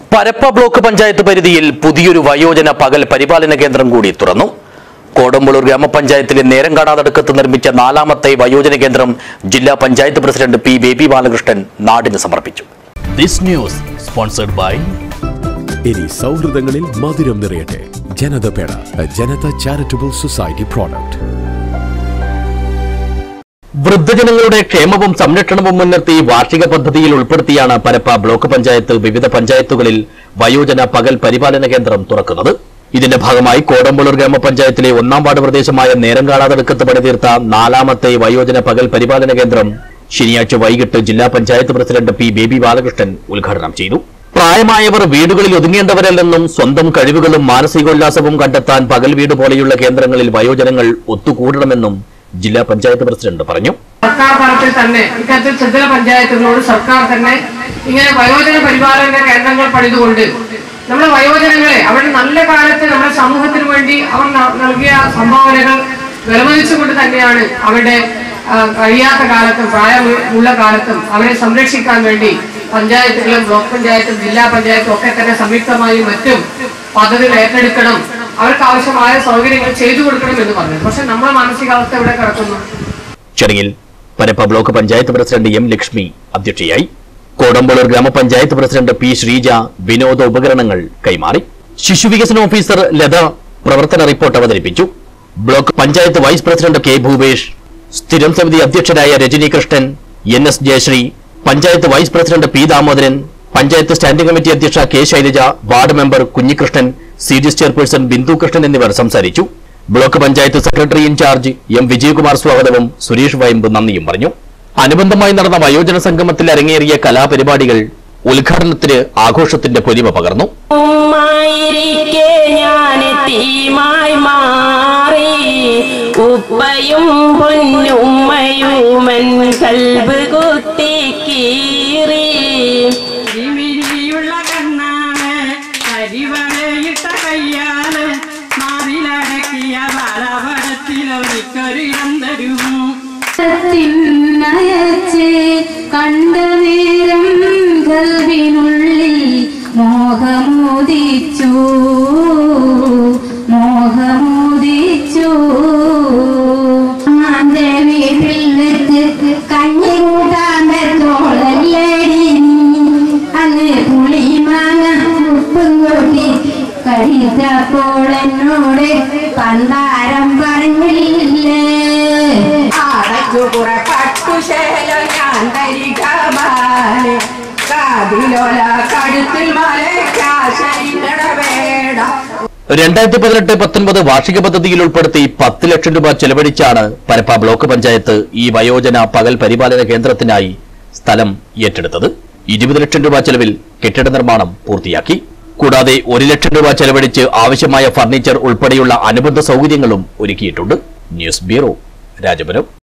Parappa block panchayat പരിധിയിൽ പുതിയൊരു വയോജന പകൽ പരിപാലന കേന്ദ്രം കൂടി തുറന്നു കോടമ്പളൂർ ഗ്രാമപഞ്ചായത്തിലെ നേരങ്കാടാതടുക്കത്ത് നിർമ്മിച്ച നാലാമത്തെ വയോജന കേന്ദ്രം ജില്ലാ പഞ്ചായത്ത് പ്രസിഡന്റ് പി ബേബി ബാലകൃഷ്ണൻ നാടിന് സമർപ്പിച്ചു ദിസ് ന്യൂസ് സ്പോൺസർഡ് ബൈ ഇനി സൗഹൃദങ്ങളിൽ മധുരം നിറയട്ടെ ജനത പേട ജനത ചാരിറ്റബിൾ സൊസൈറ്റി പ്രോഡക്റ്റ് വൃദ്ധജനങ്ങളുടെ ക്ഷേമവും സംരക്ഷണവും മുൻനിർത്തി വാർഷിക പദ്ധതിയിൽ ഉൾപ്പെടുത്തിയാണ് പരപ്പ ബ്ലോക്ക് പഞ്ചായത്ത് വിവിധ പഞ്ചായത്തുകളിൽ വയോജന പകൽ പരിപാലന കേന്ദ്രം തുറക്കുന്നത് ഇതിന്റെ ഭാഗമായി കോടമ്പളൂർ ഗ്രാമപഞ്ചായത്തിലെ ഒന്നാം വാർഡ് പ്രദേശമായ നേരങ്കാടാതടുക്കത്ത് പണിതീർത്ത നാലാമത്തെ വയോജന പകൽ പരിപാലന കേന്ദ്രം ശനിയാഴ്ച വൈകിട്ട് ജില്ലാ പഞ്ചായത്ത് പ്രസിഡന്റ് പി ബേബി ബാലകൃഷ്ണൻ ഉദ്ഘാടനം ചെയ്തു പ്രായമായവർ വീടുകളിൽ ഒതുങ്ങേണ്ടവരല്ലെന്നും സ്വന്തം കഴിവുകളും മാനസികോല്ലാസവും കണ്ടെത്താൻ പകൽ വീട് പോലെയുള്ള കേന്ദ്രങ്ങളിൽ വയോജനങ്ങൾ ഒത്തുകൂടണമെന്നും ജില്ലാ പഞ്ചായത്ത് പ്രസിഡന്റ് പറഞ്ഞു സർക്കാർ തലത്തിൽ തന്നെ ഇത്തരത്തിൽ ത്രിതല പഞ്ചായത്തുകളോട് സർക്കാർ തന്നെ ഇങ്ങനെ വയോജന പരിപാലന കേന്ദ്രങ്ങൾ പണിതുകൊണ്ട് നമ്മുടെ വയോജനങ്ങളെ അവരുടെ നല്ല കാലത്ത് നമ്മുടെ സമൂഹത്തിന് വേണ്ടി അവർ ന- നൽകിയ സംഭാവനകൾ വിലമതിച്ചുകൊണ്ട് തന്നെയാണ് അവരുടെ ആ, കഴിയാത്ത കാലത്തും പ്രായമുള്ള കാലത്തും അവരെ സംരക്ഷിക്കാൻ വേണ്ടി പഞ്ചായത്തുകളും ബ്ലോക്ക് പഞ്ചായത്തും ജില്ലാ പഞ്ചായത്തും ഒക്കെ തന്നെ സംയുക്തമായും മറ്റും പദ്ധതികൾ ഏറ്റെടുക്കണം അവർക്ക് ആവശ്യമായ സൗകര്യങ്ങൾ ചെയ്തു കൊടുക്കണം എന്ന് പറഞ്ഞു പക്ഷെ നമ്മുടെ മാനസികാവസ്ഥ ഇവിടെ കിടക്കുന്നു ചടങ്ങിൽ Parappa block panchayat president M Lakshmi അധ്യക്ഷയായി കോടമ്പളൂർ ഗ്രാമപഞ്ചായത്ത് പ്രസിഡന്റ് പി ശ്രീജ വിനോദ ഉപകരണങ്ങൾ കൈമാറി ശിശുവികസന ഓഫീസർ ലത പ്രവർത്തന റിപ്പോർട്ട് അവതരിപ്പിച്ചു block panchayat vice president K Bhupesh സ്ഥിരം സമിതി അധ്യക്ഷരായ Rajani Krishnan N S Jayashree panchayat vice president P Damodaran panchayat standing committee അധ്യക്ഷ K Shailaja ward member Kunhikrishnan C D S chairperson Bindu Krishnan എന്നിവർ സംസാരിച്ചു block panchayat secretary incharge M Vijayakumar സ്വാഗതവും സുരേഷ് വയമ്പ് നന്ദിയും പറഞ്ഞു അനുബന്ധമായി നടന്ന വയോജന സംഗമത്തിൽ അരങ്ങേറിയ കലാപരിപാടികൾ ഉദ്ഘാടനത്തിന് ആഘോഷത്തിന്റെ പൊലിമ പകർന്നു ഉമ്മായിരിക്കെ ഞാൻ തീമായി മാറി ഉപ്പയും പൊന്നുമ്മയുമൻ കൽബ് കുത്തി കീറി വിരിയുള്ള കണ്ണാണ് കരിവളയിട്ട കയ്യാണ് മാറിലടക്കിയ ബാലപടത്തിലൊരിക്കൊരിടം തരും ത്തിനയച്ച് കണ്ട നേരം കൽവിനുള്ളിൽ മോഹമോദിച്ചു മോഹമോദിച്ചു അന്റെ വീട്ടിലേക്ക് കഞ്ഞി കൂട്ടാൻ പറ്റോളല്ലേടി അന്ന് പുളിമാങ്ങ ഉപ്പും കൂട്ടി കഴിച്ചപ്പോൾ എന്നോട് പന്താരം പറഞ്ഞില്ലേ അടച്ചു പുറപ്പെട്ടു ശേലം ഞാൻ തരികമാലെ കാതിലോല കഴുത്തിൽ മലക്കാശയിടവേട രണ്ടായിരത്തി പതിനെട്ട് പത്തൊൻപത് വാർഷിക പദ്ധതിയിൽ ഉൾപ്പെടുത്തി പത്ത് ലക്ഷം രൂപ ചെലവഴിച്ചാണ് പരപ്പ ബ്ലോക്ക് പഞ്ചായത്ത് ഈ വയോജന പകൽ പരിപാലന കേന്ദ്രത്തിനായി സ്ഥലം ഏറ്റെടുത്തത് ഇരുപത് ലക്ഷം രൂപ ചെലവിൽ കെട്ടിട നിർമ്മാണം പൂർത്തിയാക്കി കൂടാതെ ഒരു ലക്ഷം രൂപ ചെലവഴിച്ച് ആവശ്യമായ ഫർണിച്ചർ ഉൾപ്പെടെയുള്ള അനുബന്ധ സൗകര്യങ്ങളും ഒരുക്കിയിട്ടുണ്ട് ന്യൂസ് ബ്യൂറോ രാജപുരം